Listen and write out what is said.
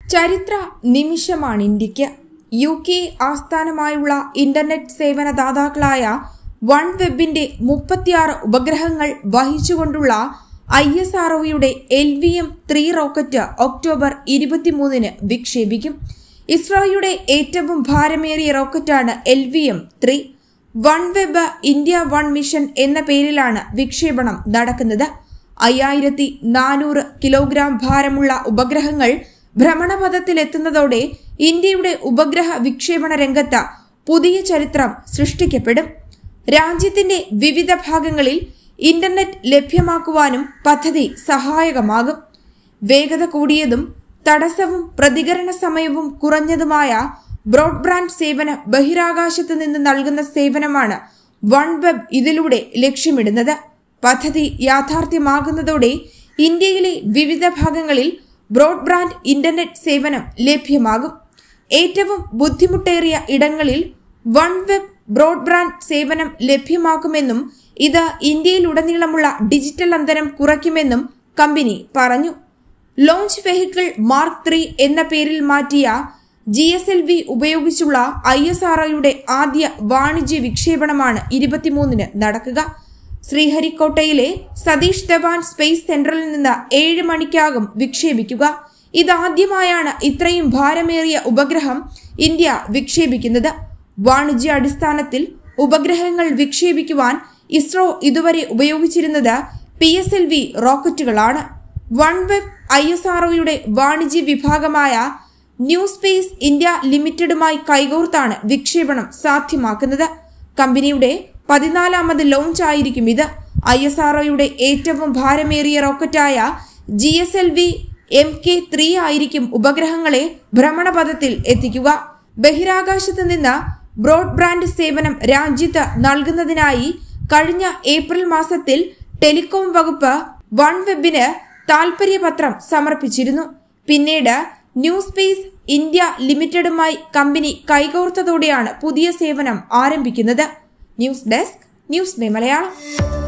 ചരിത്ര നിമിഷമാണ് ഇന്ത്യക്ക് യു കെ ആസ്ഥാനമായുള്ള ഇന്റർനെറ്റ് സേവന ദാതാക്കളായ വൺ വെബിന്റെ മുപ്പത്തിയാറ് ഉപഗ്രഹങ്ങൾ വഹിച്ചുകൊണ്ടുള്ള ഐ എസ് ആർഒയുടെ L V M three rocket October ഇരുപത്തിമൂന്നിന് വിക്ഷേപിക്കും ഇസ്രോയുടെ ഏറ്റവും ഭാരമേറിയ റോക്കറ്റാണ് L V M three OneWeb India one mission എന്ന പേരിലാണ് വിക്ഷേപണം നടക്കുന്നത് അയ്യായിരത്തി നാനൂറ് കിലോഗ്രാം ഭാരമുള്ള ഉപഗ്രഹങ്ങൾ ഭ്രമണപഥത്തിലെത്തുന്നതോടെ ഇന്ത്യയുടെ ഉപഗ്രഹ വിക്ഷേപണ രംഗത്ത് പുതിയ ചരിത്രം സൃഷ്ടിക്കപ്പെടും രാജ്യത്തിന്റെ വിവിധ ഭാഗങ്ങളിൽ ഇന്റർനെറ്റ് ലഭ്യമാക്കുവാനും പദ്ധതി സഹായകമാകും വേഗത കൂടിയതും തടസ്സവും പ്രതികരണ സമയവും കുറഞ്ഞതുമായ ബ്രോഡ്ബാൻഡ് സേവനം ബഹിരാകാശത്ത് നിന്ന് നൽകുന്ന സേവനമാണ് വൺ വെബ് ഇതിലൂടെ ലക്ഷ്യമിടുന്നത് പദ്ധതി യാഥാർത്ഥ്യമാകുന്നതോടെ ഇന്ത്യയിലെ വിവിധ ഭാഗങ്ങളിൽ ബ്രോഡ്ബാൻഡ് ഇന്റർനെറ്റ് സേവനം ലഭ്യമാകും ഏറ്റവും ബുദ്ധിമുട്ടേറിയ ഇടങ്ങളിൽ വൺ വെബ് ബ്രോഡ്ബാൻഡ് സേവനം ലഭ്യമാക്കുമെന്നും ഇത് ഇന്ത്യയിലുടനീളമുള്ള ഡിജിറ്റൽ അന്തരം കുറയ്ക്കുമെന്നും കമ്പനി പറഞ്ഞു ലോഞ്ച് വെഹിക്കിൾ മാർക്ക് ത്രീ എന്ന പേരിൽ മാറ്റിയ ജി എസ് എൽ വി ഉപയോഗിച്ചുള്ള ഐ എസ് ആർ ഒയുടെ ആദ്യ വാണിജ്യ വിക്ഷേപണമാണ് ഇരുപത്തിമൂന്നിന് നടക്കുക ശ്രീഹരിക്കോട്ടയിലെ സതീഷ് ധവാൻ സ്പേസ് സെന്ററിൽ നിന്ന് ഏഴ് മണിക്കാകും വിക്ഷേപിക്കുക ഇതാദ്യമായാണ് ഇത്രയും ഭാരമേറിയ ഉപഗ്രഹം ഇന്ത്യ വിക്ഷേപിക്കുന്നത് വാണിജ്യ അടിസ്ഥാനത്തിൽ ഉപഗ്രഹങ്ങൾ വിക്ഷേപിക്കുവാൻ ഇസ്രോ ഇതുവരെ ഉപയോഗിച്ചിരുന്നത് പി എസ് എൽ വി റോക്കറ്റുകളാണ് വൺ വെബ് ഐ എസ് ആർഒയുടെ വാണിജ്യ വിഭാഗമായ ന്യൂ സ്പേസ് ഇന്ത്യ ലിമിറ്റഡുമായി കൈകോർത്താണ് വിക്ഷേപണം സാധ്യമാക്കുന്നത് കമ്പനിയുടെ പതിനാലാമത് ലോഞ്ച് ആയിരിക്കും ഇത് ഐ എസ് ആർഒയുടെ ഏറ്റവും ഭാരമേറിയ റോക്കറ്റായ G S L V M K three ആയിരിക്കും ഉപഗ്രഹങ്ങളെ ഭ്രമണപഥത്തിൽ എത്തിക്കുക ബഹിരാകാശത്ത് നിന്ന് ബ്രോഡ്ബാൻഡ് സേവനം രാജ്യത്ത് നൽകുന്നതിനായി കഴിഞ്ഞ ഏപ്രിൽ മാസത്തിൽ ടെലികോം വകുപ്പ് വൺ വെബിന് താൽപര്യപത്രം സമർപ്പിച്ചിരുന്നു പിന്നീട് ന്യൂ സ്പേസ് ഇന്ത്യ ലിമിറ്റഡുമായി കമ്പനി കൈകോർത്തതോടെയാണ് പുതിയ സേവനം ആരംഭിക്കുന്നത് news desk news day Malayalam